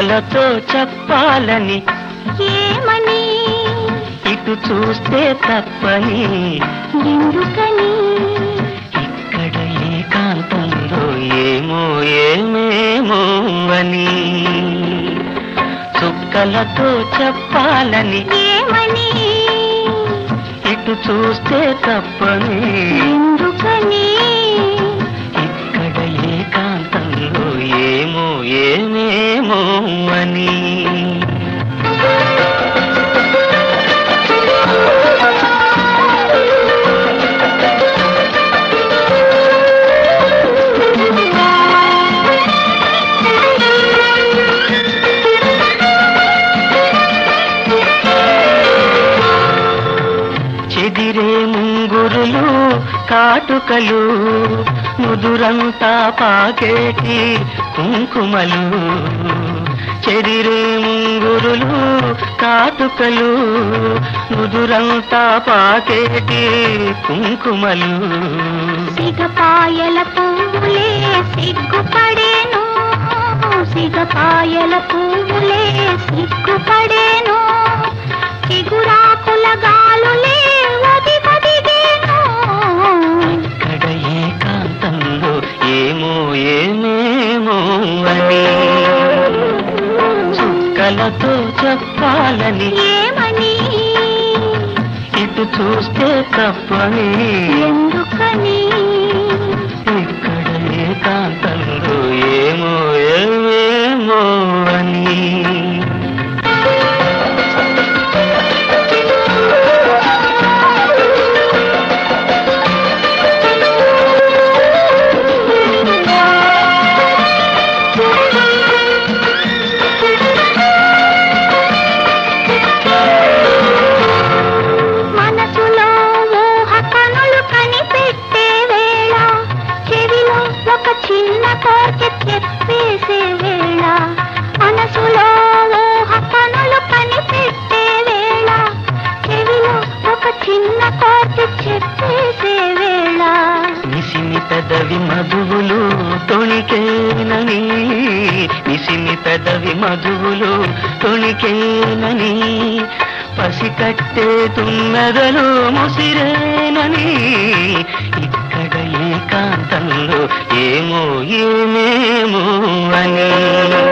చుక్కలతో చెప్పాలని ఏమని ఇటు చూస్తే తప్పని ఎందుకని ఇక్కడ ఏకాంతంలో ఏమో ఏమేమో అని చుక్కలతో చెప్పాలని ఏమని ఇటు చూస్తే తప్పని ఎందుకని ఇక్కడ ఏకాంతంలో ఏమో ఏమేమో అని చెదిరే ముంగురులు కాటుకలు ముదురంతా పాకేటి కుంకుమలు చెదిరే ముంగురులు కాటుకలు ముదురంతా పాకేటి కుంకుమలు సిగపాయల పువ్వులే సిగ్గుపడేను సిగపాయల పువ్వులే సిగ్గుపడేను చిగురాకుల గాలులే ఒదిగొదిగేను ఇక్కడ ఏకాంతంలో ఏమో ఏమేమో అని చుక్కలతో చెప్పాలని ఏమని ఇటు చూస్తే తప్పని ఎందుకని ఇక్కడ ఏకాంతంలో ఏమో ఏమేమో అని మనసులో ఊహ కనులు కనిపెట్టే వేళ చెవిలో ఒక చిన్న కోరిక చెప్పేసే వేళ మనసులో ఊహ కనులు కనిపెట్టే వేళ చెవిలో ఒక చిన్న కోరిక చెప్పేసే వేళ నిసిమి పెదవి మధువులు తొణికేనని నిసిమి పెదవి మధువులు తొణికేనని పసికట్టే తున్నదలు ముసిరేనని ఇక్కడ ఏకాంతంలో ఏమో ఏమేమో అని